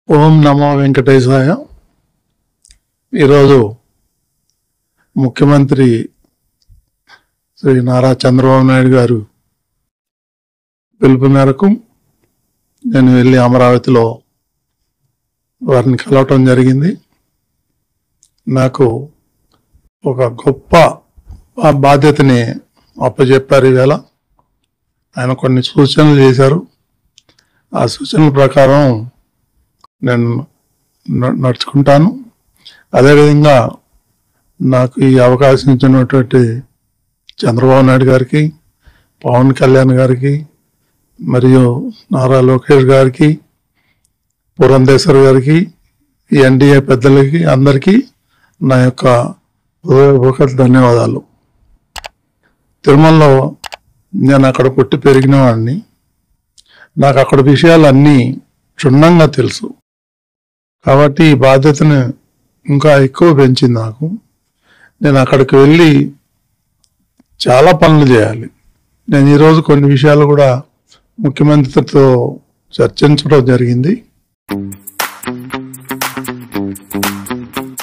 ఓం నమో వెంకటేశాయ ఈరోజు ముఖ్యమంత్రి శ్రీ నారా చంద్రబాబు నాయుడు గారు పిలుపు మేరకు నేను వెళ్ళి అమరావతిలో వారిని కలవటం జరిగింది నాకు ఒక గొప్ప ఆ బాధ్యతని అప్పచెప్పారు ఈవేళ ఆయన కొన్ని సూచనలు చేశారు ఆ సూచనల ప్రకారం నేను న- నడుచుకుంటాను అదేవిధంగా నాకు ఈ అవకాశం ఇచ్చినటువంటి చంద్రబాబు నాయుడు గారికి పవన్ కళ్యాణ్ గారికి మరియు నారా లోకేష్ గారికి పురంధేశ్వర్ గారికి ఈ ఎన్డీఏ పెద్దలకి అందరికీ నా యొక్క హృదయపూర్వక ధన్యవాదాలు తిరుమలలో నేను అక్కడ పుట్టి పెరిగిన వాడిని నాకు అక్కడ విషయాలన్నీ క్షుణ్ణంగా తెలుసు కాబట్టి ఈ బాధ్యతను ఇంకా ఎక్కువ పెంచింది నాకు నేను అక్కడికి వెళ్ళి చాలా పనులు చేయాలి నేను ఈరోజు కొన్ని విషయాలు కూడా ముఖ్యమంత్రితో చర్చించడం జరిగింది